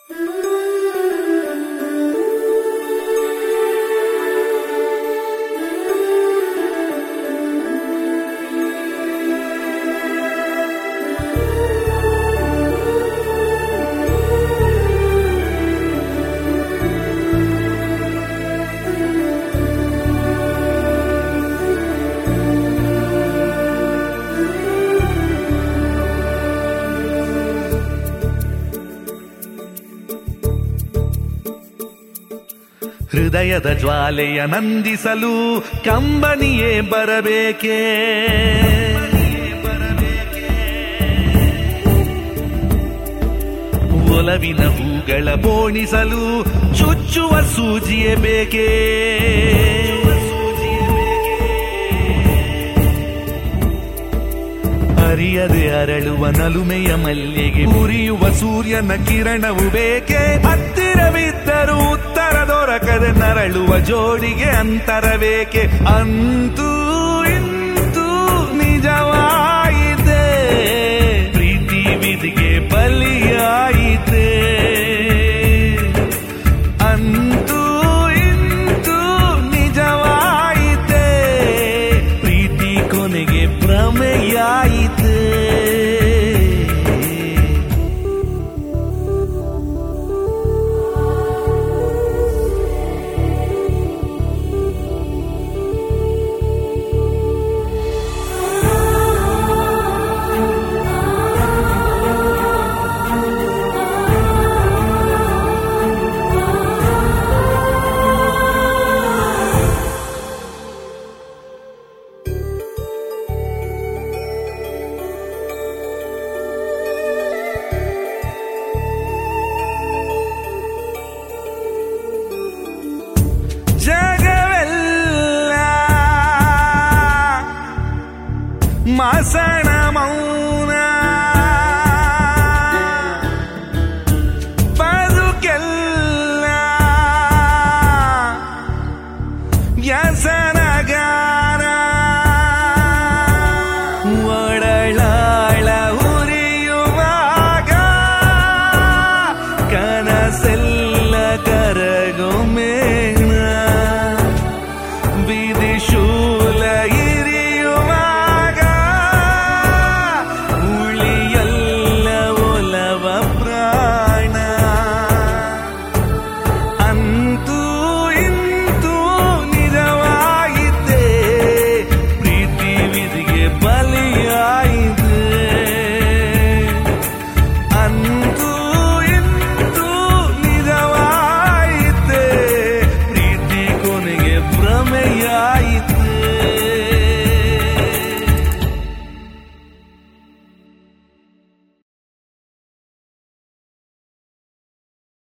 ಹೃದಯದ ಜ್ವಾಲೆಯ ನಂದಿಸಲು ಕಂಬನಿಯೇ ಬರಬೇಕೇ ಒಲವಿನ ಹೂಗಳ ಬೋಣಿಸಲು ಚುಚ್ಚುವ ಸೂಜಿಯೇ ಬೇಕೇ ಅರಿಯದೆ ಅರಳುವ ನಲುಮೆಯ ಮಲ್ಲಿಗೆ ಉರಿಯುವ ಸೂರ್ಯನ ಕಿರಣವು ಬೇಕೆ ಹತ್ತಿರವಿದ್ದರೂ ಉತ್ತರ ದೊರಕದೆ ನರಳುವ ಜೋಡಿಗೆ ಅಂತರ ಬೇಕೆ ಅಂತೂ ಇಂತೂ ನಿಜವಾಯಿತೆ ಪ್ರೀತಿ ವಿಧಿಗೆ ಬಲಿಯಾಯಿತೆ ಅಂತೂ ಇಂತೂ ನಿಜವಾಯಿತೆ ಪ್ರೀತಿ ಕೊನೆಗೆ ಭ್ರಮೆಯಾಯಿತೆ ಜಗವೆಲ್ಲ ಮಾಸಣ ಮೌನ ಬದುಕೆಲ್ಲ ವ್ಯಸನಗಾರ ಒಡಳಾಳ ಉರಿಯುವಾಗ ಕನಸೆಲ್ಲ ಕರಗೊಮ್ಮೇನ ವಿಧಿಶೂಲ ಇರಿಯುವಾಗ ಉಳಿಯಲ್ಲ ಒಲವ ಪ್ರಾಣ ಅಂತೂ ಇಂತೂ ನಿಜವಾಯಿತೆ ಪ್ರೀತಿ ವಿಧಿಗೆ ಬಲಿಯಾಯಿತೆ ಅಂತೂ ಇಂತೂ ನಿಜವಾಯಿತೆ ಪ್ರೀತಿ ಕೊನೆಗೆ ಭ್ರಮೆಯಾಯಿತೆ